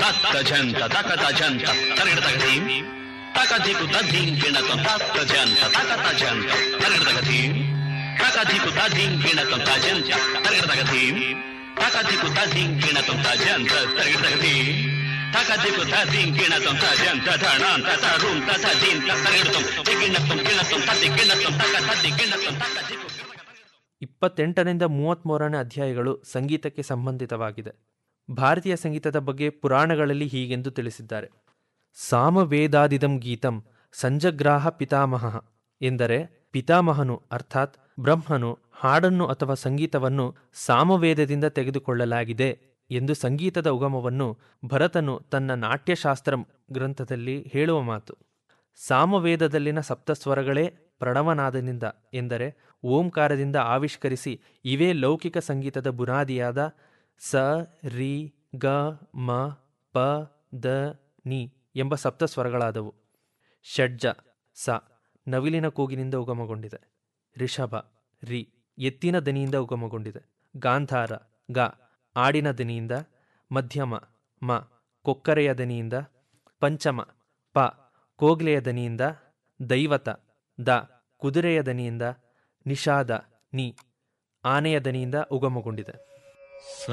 ತತ್ತ ಜಂತ ತಕತ ಜಂತ ತರಗಿಡತಗ ಧೀಂ ತಕಧಿಕು ತಧೀಂ ಗಿಣತಂ ತತ್ತ ಜಂತ ತಕತ ಜಂತ ತರಗಿಡತಗ ಧೀಂ ತಕಧಿಕು ತಧೀಂ ಗಿಣತಂ ತಜಂತ ತರಗಿಡತಗ ಧೀಂ ತಕಧಿಕು ತಧೀಂ ಗಿಣತಂ ತಜಂತ ತರಗಿಡತಗ ಧೀಂ ತಕಧಿಕು ತಧೀಂ ಗಿಣತಂ ತಜಂತ ಧಣಾಂತ ತರುಂ ತಥಧೀಂ ತರಗಿಡತಂ ತಿಗಿಣತಂ ಗಿಣತಂ ತತಿ ಗಿಣತಂ ತಕ ತತಿ ಗಿಣತಂ ತಕಧಿಕು ಇಪ್ಪತ್ತೆಂಟರಿಂದ ಮೂವತ್ತ್ಮೂರನೇ ಅಧ್ಯಾಯಗಳು ಸಂಗೀತಕ್ಕೆ ಸಂಬಂಧಿತವಾಗಿದೆ ಭಾರತೀಯ ಸಂಗೀತದ ಬಗ್ಗೆ ಪುರಾಣಗಳಲ್ಲಿ ಹೀಗೆಂದು ತಿಳಿಸಿದ್ದಾರೆ ಸಾಮವೇದಾದಿದಂ ಗೀತಂ ಸಂಜಗ್ರಾಹ ಪಿತಾಮಹ ಎಂದರೆ ಪಿತಾಮಹನು ಅರ್ಥಾತ್ ಬ್ರಹ್ಮನು ಹಾಡನ್ನು ಅಥವಾ ಸಂಗೀತವನ್ನು ಸಾಮವೇದದಿಂದ ತೆಗೆದುಕೊಳ್ಳಲಾಗಿದೆ ಎಂದು ಸಂಗೀತದ ಉಗಮವನ್ನು ಭರತನು ತನ್ನ ನಾಟ್ಯಶಾಸ್ತ್ರ ಗ್ರಂಥದಲ್ಲಿ ಹೇಳುವ ಮಾತು ಸಾಮವೇದದಲ್ಲಿನ ಸಪ್ತಸ್ವರಗಳೇ ಪ್ರಣವನಾದದಿಂದ ಎಂದರೆ ಓಂಕಾರದಿಂದ ಆವಿಷ್ಕರಿಸಿ ಇವೇ ಲೌಕಿಕ ಸಂಗೀತದ ಬುನಾದಿಯಾದ ಸ ರಿ ಗ ಮ ಪ ದ ನಿ ಎಂಬ ಸಪ್ತಸ್ವರಗಳಾದವು ಷಡ್ಜ ಸ ನವಿಲಿನ ಕೂಗಿನಿಂದ ಉಗಮಗೊಂಡಿದೆ ರಿಷಭ ರಿ ಎತ್ತಿನ ದನಿಯಿಂದ ಉಗಮಗೊಂಡಿದೆ ಗಾಂಧಾರ ಗ ಆಡಿನ ದನಿಯಿಂದ ಮಧ್ಯಮ ಮ ಕೊಕ್ಕರೆಯ ದನಿಯಿಂದ ಪಂಚಮ ಪ ಕೋಗ್ಲೆಯ ದನಿಯಿಂದ ದೈವತ ದ ಕುದುರೆಯ ದನಿಯಿಂದ ನಿಷಾದ ನಿ ಆನೆಯ ದನಿಯಿಂದ ಉಗಮಗೊಂಡಿದೆ